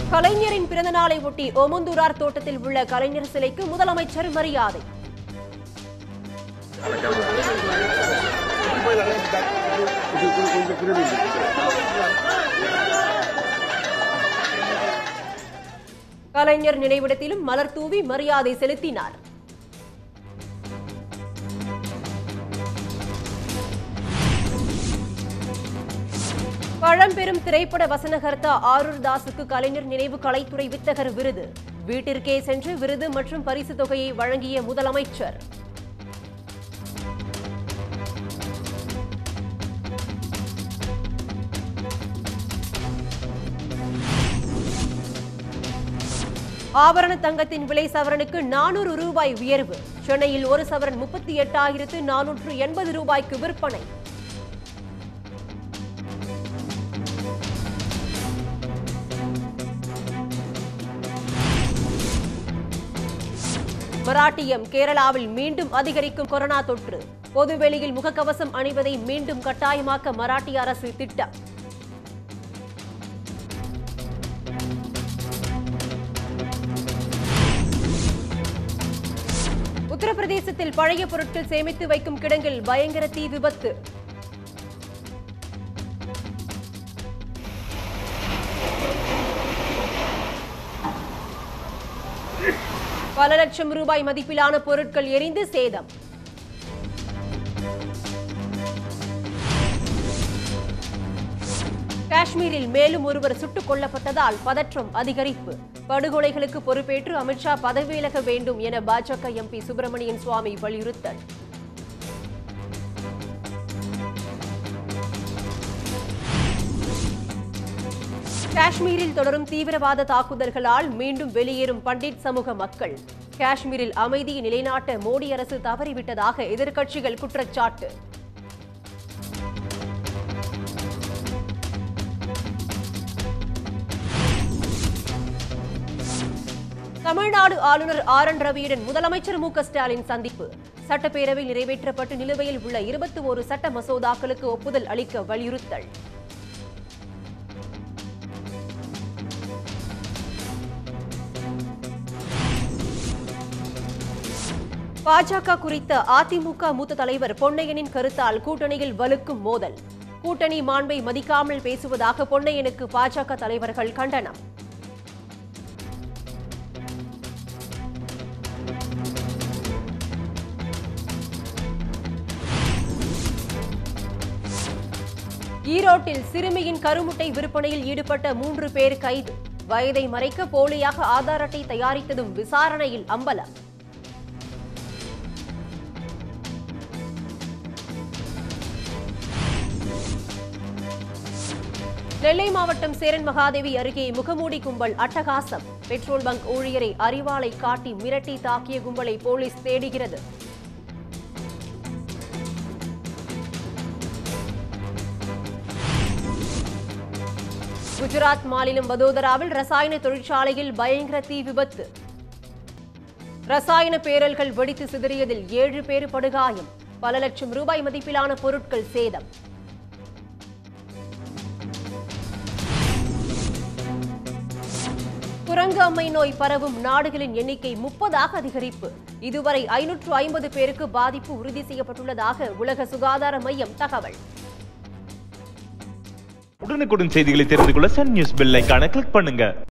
கலைஞரின் பிறந்தநாளை ஒட்டி ஓமந்தூரார் தோட்டத்தில் உள்ள கலைஞர் சிலைக்கு முதலமைச்சர் மரியாதை கலைஞர் நினைவிடத்திலும் மலர் தூவி மரியாதை செலுத்தினார் பழம்பெரும் திரைப்பட வசனகர்த்தா ஆரூர் தாஸுக்கு கலைஞர் நினைவு கலைத்துறை வித்தகர் விருது வீட்டிற்கே சென்று விருது மற்றும் பரிசு தொகையை வழங்கிய முதலமைச்சர் ஆபரண தங்கத்தின் விலை சவரனுக்கு நானூறு ரூபாய் உயர்வு சென்னையில் ஒரு சவரன் முப்பத்தி எட்டாயிரத்து நானூற்று எண்பது ரூபாய்க்கு விற்பனை மராட்டியம் கேரளாவில் மீண்டும் அதிகரிக்கும் கொரோனா தொற்று பொதுவெளியில் முகக்கவசம் அணிவதை மீண்டும் கட்டாயமாக்க மராட்டிய அரசு திட்டம் உத்தரப்பிரதேசத்தில் பழைய பொருட்கள் சேமித்து வைக்கும் கிடங்கில் பயங்கர தீ விபத்து பல லட்சம் ரூபாய் மதிப்பிலான பொருட்கள் எரிந்து சேதம் காஷ்மீரில் மேலும் ஒருவர் சுட்டுக் கொல்லப்பட்டதால் பதற்றம் அதிகரிப்பு படுகொலைகளுக்கு பொறுப்பேற்று அமித்ஷா பதவி விலக வேண்டும் என பாஜக எம்பி சுப்பிரமணியன் சுவாமி வலியுறுத்தல் காஷ்மீரில் தொடரும் தீவிரவாத தாக்குதல்களால் மீண்டும் வெளியேறும் பண்டிட் சமூக மக்கள் காஷ்மீரில் அமைதியை நிலைநாட்ட மோடி அரசு தவறிவிட்டதாக எதிர்க்கட்சிகள் குற்றச்சாட்டு தமிழ்நாடு ஆளுநர் ஆர் என் ரவியுடன் முதலமைச்சர் மு க ஸ்டாலின் சந்திப்பு சட்டப்பேரவையில் நிறைவேற்றப்பட்டு நிலுவையில் உள்ள இருபத்தி ஒரு சட்ட மசோதாக்களுக்கு ஒப்புதல் அளிக்க வலியுறுத்தல் பாஜக குறித்த அதிமுக மூத்த தலைவர் பொன்னையனின் கருத்தால் கூட்டணியில் வலுக்கும் மோதல் கூட்டணி மாண்பை மதிக்காமல் பேசுவதாக பொன்னையனுக்கு பாஜக தலைவர்கள் கண்டனம் ஈரோட்டில் சிறுமியின் கருமுட்டை விற்பனையில் ஈடுபட்ட மூன்று பேர் கைது வயதை மறைக்க போலியாக ஆதார் அட்டை தயாரித்ததும் விசாரணையில் அம்பலம் நெல்லை மாவட்டம் சேரன் மகாதேவி அருகே முகமூடி கும்பல் அட்டகாசம் பெட்ரோல் பங்க் ஊழியரை அறிவாளை காட்டி மிரட்டி தாக்கிய கும்பலை போலீஸ் தேடுகிறது குஜராத் மாநிலம் வதோதராவில் ரசாயன தொழிற்சாலையில் பயங்கர தீ விபத்து ரசாயன பேரல்கள் வெடித்து சிதறியதில் ஏழு பேர் படுகாயம் பல லட்சம் ரூபாய் மதிப்பிலான பொருட்கள் சேதம் குரங்கு அம்மை நோய் பரவும் நாடுகளின் எண்ணிக்கை முப்பதாக அதிகரிப்பு இதுவரை ஐநூற்று ஐம்பது பேருக்கு பாதிப்பு உறுதி செய்யப்பட்டுள்ளதாக உலக சுகாதார மையம் தகவல் உடனுக்குடன் செய்திகளை தெரிந்து கொள்ள சன் நியூஸ் பெல் ஐகானை கிளிக் பண்ணுங்க